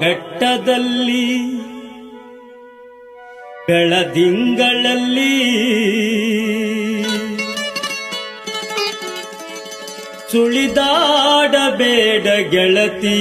ಬೆಟ್ಟದಲ್ಲಿ ಬೆಳದಿಂಗಳಲ್ಲಿ ಸುಳಿದಾಡಬೇಡ ಗೆಳತಿ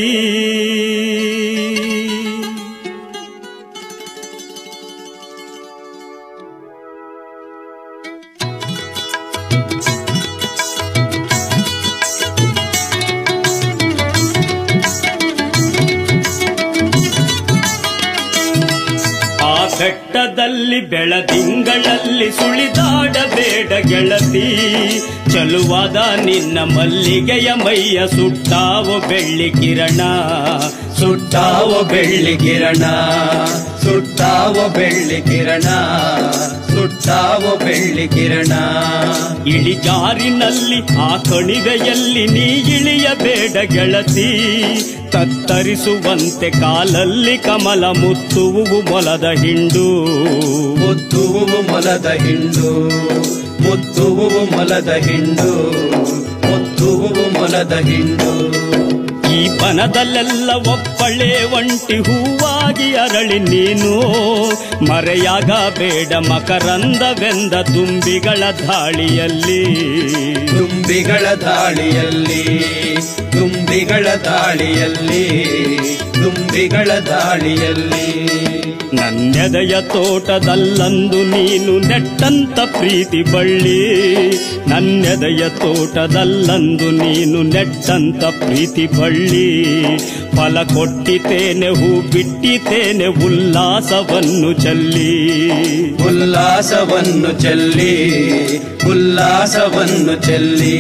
ಆ ಬೆಟ್ಟದಲ್ಲಿ ಬೆಳದಿಂಗಳಲ್ಲಿ ಸುಳಿದಾಡಬೇಡ ಗೆಳತಿ ಚಲುವಾದ ನಿನ್ನ ಮಲ್ಲಿಗೆಯ ಮೈಯ ಸುಟ್ಟಾವು ಬೆಳ್ಳಿ ಕಿರಣ ಸುಟ್ಟಾವ ಬೆಳ್ಳಿ ಕಿರಣ ಸುಟ್ಟಾವ ಬೆಳ್ಳಿ ಕಿರಣ ಸುಟ್ಟಾವ ಬೆಳ್ಳಿ ಕಿರಣ ಇಳಿಜಾರಿನಲ್ಲಿ ಆ ಕಣಿವೆಯಲ್ಲಿ ನೀ ಇಳಿಯಬೇಡ ಗೆಳತಿ ತತ್ತರಿಸುವಂತೆ ಕಾಲಲ್ಲಿ ಕಮಲ ಮುತ್ತುವು ಮೊಲದ ಹಿಂಡು ಮುತ್ತುವು ಮೊಲದ ಹಿಂಡು ಮುತ್ತುವು ಮೊಲದ ಹಿಂಡು ಮುತ್ತುವು ಮೊಲದ ಹಿಂಡು ಈ ಬನದಲ್ಲೆಲ್ಲ ಒಪ್ಪಳೆ ಒಂಟಿ ಹೂವಾಗಿ ಅರಳಿ ನೀನು ಮರೆಯಾಗಬೇಡ ಮಕರಂದವೆಂದ ತುಂಬಿಗಳ ಧಾಳಿಯಲ್ಲಿ ತುಂಬಿಗಳ ದಾಳಿಯಲ್ಲಿ ತುಂಬಿಗಳ ದಾಳಿಯಲ್ಲಿ ತುಂಬಿಗಳ ದಾಳಿಯಲ್ಲಿ ನನ್ನೆದೆಯ ತೋಟದಲ್ಲಂದು ನೀನು ನೆಟ್ಟಂತ ಪ್ರೀತಿ ಬಳ್ಳಿ ನನ್ನೆದೆಯ ತೋಟದಲ್ಲಂದು ನೀನು ನೆಟ್ಟಂತ ಪ್ರೀತಿ ಬಳ್ಳಿ ಫಲ ಕೊಟ್ಟಿತೇನೆ ಹೂ ಬಿಟ್ಟಿತೇನೆ ಉಲ್ಲಾಸವನ್ನು ಚಲ್ಲಿ ಉಲ್ಲಾಸವನ್ನು ಚೆಲ್ಲಿ ಉಲ್ಲಾಸವನ್ನು ಚೆಲ್ಲಿ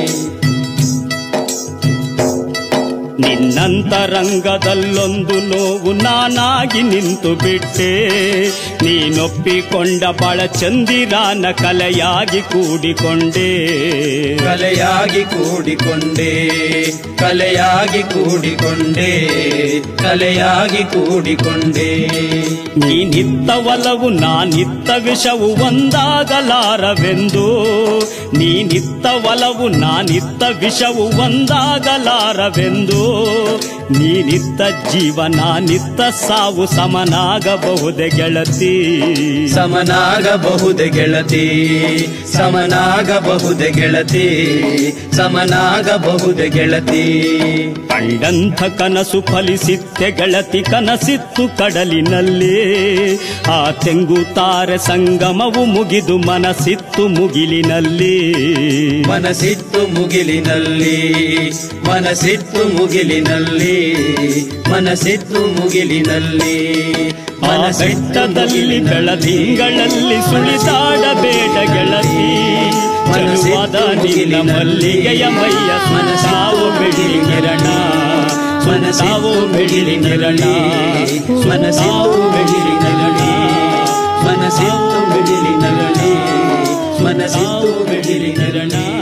ನಿನ್ನಂತರಂಗದಲ್ಲೊಂದು ನೋವು ನಾನಾಗಿ ನಿಂತು ಬಿಟ್ಟೆ ನೀನೊಪ್ಪಿಕೊಂಡ ಬಳ ಚಂದಿರಾನ ಕಲೆಯಾಗಿ ಕೂಡಿಕೊಂಡೆ ಕಲೆಯಾಗಿ ಕೂಡಿಕೊಂಡೆ ಕಲೆಯಾಗಿ ಕೂಡಿಕೊಂಡೆ ಕಲೆಯಾಗಿ ಕೂಡಿಕೊಂಡೆ ನೀನಿತ್ತ ಒಲವು ನಾನಿತ್ತ ವಿಷವು ಒಂದಾಗಲಾರವೆಂದು ನೀನಿತ್ತ ಒಲವು ನಾನಿತ್ತ ವಿಷವು ಒಂದಾಗಲಾರವೆಂದು ನೀನಿತ್ತ ಜೀವ ನಾನಿತ್ತ ಸಾವು ಸಮನಾಗಬಹುದೆ ಗೆಳತಿ ಸಮನಾಗಬಹುದೆ ಗೆಳತಿ ಸಮನಾಗಬಹುದೆ ಗೆಳತಿ ಸಮನಾಗಬಹುದೆ ಗೆಳತಿ ಕಂಡಂಥ ಕನಸು ಫಲಿಸಿತ್ತೆ ಗೆಳತಿ ಕನಸಿತ್ತು ಕಡಲಿನಲ್ಲಿ ಆ ತೆಂಗು ತಾರೆ ಸಂಗಮವು ಮುಗಿದು ಮನಸ್ಸಿತ್ತು ಮುಗಿಲಿನಲ್ಲಿ ಮನಸ್ಸಿತ್ತು ಮುಗಿಲಿನಲ್ಲಿ ಮನಸ್ಸಿತ್ತು ಮುಗಿಲಿನಲ್ಲಿ ಮನಸ್ಸಿತ್ತು ಮುಗಿಲಿನಲ್ಲಿ ಆ ಬೆಟ್ಟದಲ್ಲಿ ಬೆಳದಿಂಗಳಲ್ಲಿ ಸುಳಿದಾಡಬೇಡ ಗೆಳತಿ ಚಲುವಾದ ನಿನ್ನ ಮಲ್ಲಿಗೆಯ ಮೈಯ ಮನಸಾವು ಬೆಳ್ಳಿ ಕಿರಣ ಮನಸಾವು ಬೆಳ್ಳಿ ಕಿರಣ ಮನಸ್ಸಿತ್ತು ಬೆಳಿಲಿನಲ್ಲಿ ಮನಸ್ಸಿತ್ತು ಬೆಳಿಲಿನಲ್ಲಿ ಮನಸ್ಸಿತ್ತು ಬೆಳಿಲಿನಲ್ಲಿ